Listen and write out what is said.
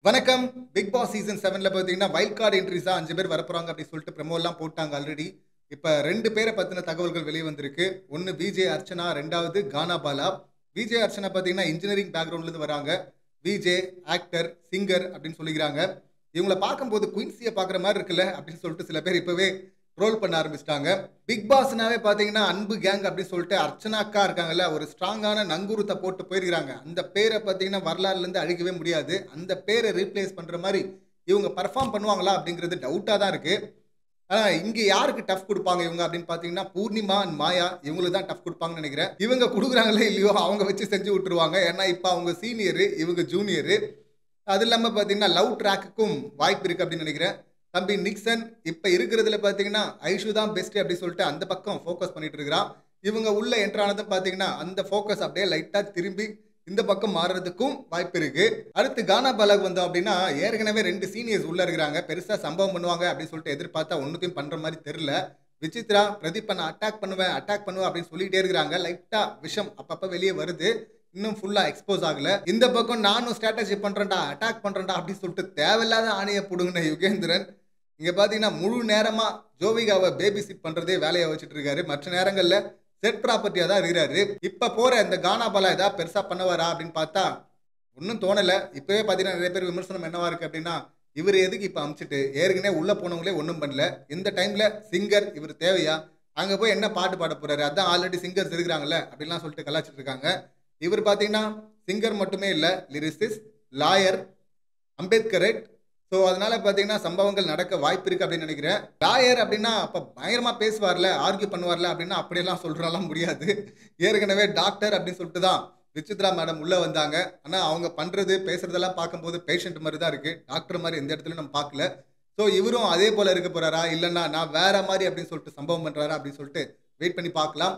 வணக்கம் big Boss season செவன்ல பாத்தீங்கன்னா வைல்ட் கார்டு என்ட்ரிஸா அஞ்சு பேர் வரப்போறாங்க அப்படின்னு சொல்லிட்டு ப்ரெமோ எல்லாம் போட்டாங்க ஆல்ரெடி இப்ப ரெண்டு பேரை பத்தின தகவல்கள் வெளியே வந்திருக்கு ஒன்னு விஜே அர்ச்சனா ரெண்டாவது கானா பாலா விஜே அர்ச்சனா பாத்தீங்கன்னா இன்ஜினியரிங் பேக்ரவுண்ட்ல இருந்து வராங்க விஜே ஆக்டர் சிங்கர் அப்படின்னு சொல்லிக்கிறாங்க இவங்களை பார்க்கும்போது குயின்சியை பார்க்குற மாதிரி இருக்குல்ல அப்படின்னு சொல்லிட்டு சில பேர் இப்பவே ரோல் பண்ண ஆரம்பிச்சிட்டாங்க பிக் பாஸ்னாவே பார்த்தீங்கன்னா அன்பு கேங் அப்படின்னு சொல்லிட்டு அர்ச்சனா அக்கா இருக்காங்கல்ல ஒரு ஸ்ட்ராங்கான நங்கூரத்தை போட்டு போயிருக்கிறாங்க அந்த பேரை பார்த்தீங்கன்னா வரலாறுலேருந்து அழிக்கவே முடியாது அந்த பேரை ரீப்ளேஸ் பண்ணுற மாதிரி இவங்க பர்ஃபார்ம் பண்ணுவாங்களா அப்படிங்கிறது டவுட்டாக தான் இருக்குது ஆனால் இங்கே யாருக்கு டஃப் கொடுப்பாங்க இவங்க அப்படின்னு பார்த்தீங்கன்னா பூர்ணிமா and மாயா இவங்களுக்கு தான் டஃப் கொடுப்பாங்கன்னு நினைக்கிறேன் இவங்க கொடுக்குறாங்களே இல்லையோ அவங்க வச்சு செஞ்சு விட்டுருவாங்க ஏன்னா இப்போ அவங்க சீனியரு இவங்க ஜூனியரு அது இல்லாமல் பார்த்தீங்கன்னா லவ் ட்ராக்குக்கும் வாய்ப்பு இருக்குது அப்படின்னு நினைக்கிறேன் தம்பி நிக்சன் இப்போ இருக்கிறதுல பார்த்தீங்கன்னா ஐஷு தான் பெஸ்ட் அப்படி சொல்லிட்டு அந்த பக்கம் ஃபோக்கஸ் பண்ணிட்டு இருக்கிறான் இவங்க உள்ள என்ட்ரானதும் பார்த்தீங்கன்னா அந்த ஃபோக்கஸ் அப்படியே லைட்டாக திரும்பி இந்த பக்கம் மாறுறதுக்கும் வாய்ப்பு இருக்கு அடுத்து கானா பாலாக் வந்தோம் அப்படின்னா ஏற்கனவே ரெண்டு சீனியர்ஸ் உள்ள இருக்கிறாங்க பெருசா சம்பவம் பண்ணுவாங்க அப்படின்னு சொல்லிட்டு எதிர்பார்த்தா ஒன்றுத்தையும் பண்ற மாதிரி தெரியல விசித்ரா பிரதீப் நான் அட்டாக் பண்ணுவேன் அட்டாக் பண்ணுவேன் அப்படின்னு சொல்லிட்டே இருக்கிறாங்க லைட்டா விஷம் அப்பப்ப வெளியே வருது இன்னும் ஃபுல்லா எக்ஸ்போஸ் ஆகல இந்த பக்கம் நானும் ஸ்ட்ராட்டஜி பண்றேன்டா அட்டாக் பண்றேன்டா அப்படின்னு சொல்லிட்டு தேவையில்லாத ஆணையை புடுங்கின யுகேந்திரன் இங்க பாத்தீங்கன்னா முழு நேரமா ஜோவிகாவை பேபி சிட் பண்றதே வேலையை வச்சுட்டு இருக்காரு மற்ற நேரங்கள்ல செட் ப்ராப்பர்ட்டியா தான் இருக்கிறாரு இப்ப போற இந்த கானா பாலா ஏதாவது பெருசா பண்ணுவாரா அப்படின்னு பார்த்தா ஒன்றும் தோணல இப்பவே பாத்தீங்கன்னா நிறைய பேர் விமர்சனம் என்னவா இருக்கு அப்படின்னா இவர் எதுக்கு இப்ப அமிச்சிட்டு ஏற்கனவே உள்ள போனவங்களே ஒன்றும் பண்ணல இந்த டைம்ல சிங்கர் இவர் தேவையா அங்க போய் என்ன பாட்டு பாட போறாரு அதான் ஆல்ரெடி சிங்கர்ஸ் இருக்கிறாங்கல்ல அப்படின்லாம் சொல்லிட்டு கலாச்சிட்டு இருக்காங்க இவர் பாத்தீங்கன்னா சிங்கர் மட்டுமே இல்ல லிரிசிஸ் லாயர் அம்பேத்கரேட் ஸோ அதனால பார்த்தீங்கன்னா சம்பவங்கள் நடக்க வாய்ப்பு இருக்கு அப்படின்னு நினைக்கிறேன் லாயர் அப்படின்னா அப்போ பயங்கரமா பேசுவார்ல ஆர்கியூ பண்ணுவார்ல அப்படின்னா அப்படியெல்லாம் சொல்றலாம் முடியாது ஏற்கனவே டாக்டர் அப்படின்னு சொல்லிட்டு தான் விசித்ரா மேடம் உள்ள வந்தாங்க ஆனா அவங்க பண்றது பேசுறதெல்லாம் பார்க்கும்போது பேஷண்ட் மாதிரி தான் இருக்கு டாக்டர் மாதிரி எந்த இடத்துலயும் நம்ம பார்க்கல ஸோ இவரும் அதே போல இருக்க போறாரா இல்லைன்னா நான் வேற மாதிரி அப்படின்னு சொல்லிட்டு சம்பவம் பண்றாரா அப்படின்னு சொல்லிட்டு வெயிட் பண்ணி பார்க்கலாம்